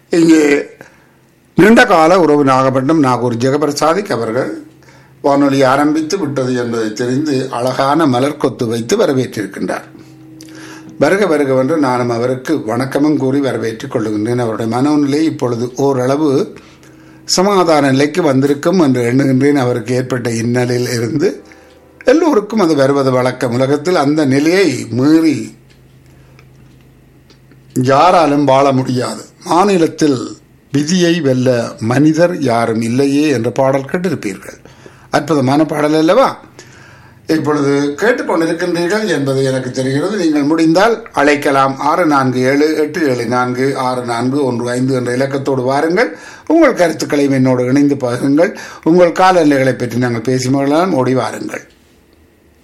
இங்கே நீண்ட கால உறவு நாகப்பட்டினம் நாகூர் ஜெகபிரசாதிக் அவர்கள் வானொலி ஆரம்பித்து விட்டது என்பதை தெரிந்து அழகான மலர் கொத்து வைத்து வரவேற்றிருக்கின்றார் வருக வருகவென்று நானும் அவருக்கு வணக்கமும் கூறி வரவேற்றுக் கொள்ளுகின்றேன் அவருடைய மனோநிலை இப்பொழுது ஓரளவு சமாதான நிலைக்கு வந்திருக்கும் என்று எண்ணுகின்றேன் அவருக்கு ஏற்பட்ட இன்னலில் இருந்து எல்லோருக்கும் அது வருவது வழக்கம் உலகத்தில் அந்த நிலையை மீறி யாராலும் வாழ முடியாது மாநிலத்தில் விதியை வெல்ல மனிதர் யாரும் இல்லையே என்ற பாடல் கேட்டிருப்பீர்கள் அற்புதமான பாடல் அல்லவா இப்பொழுது கேட்டுக்கொண்டிருக்கின்றீர்கள் என்பது எனக்கு தெரிகிறது நீங்கள் முடிந்தால் அழைக்கலாம் ஆறு நான்கு ஏழு எட்டு ஏழு நான்கு ஆறு நான்கு ஒன்று ஐந்து என்ற இலக்கத்தோடு வாருங்கள் உங்கள் கருத்துக்களையும் என்னோடு இணைந்து பகிருங்கள் உங்கள் காலநிலைகளை பற்றி நாங்கள் பேசி மகிழலாம் ஓடி வாருங்கள்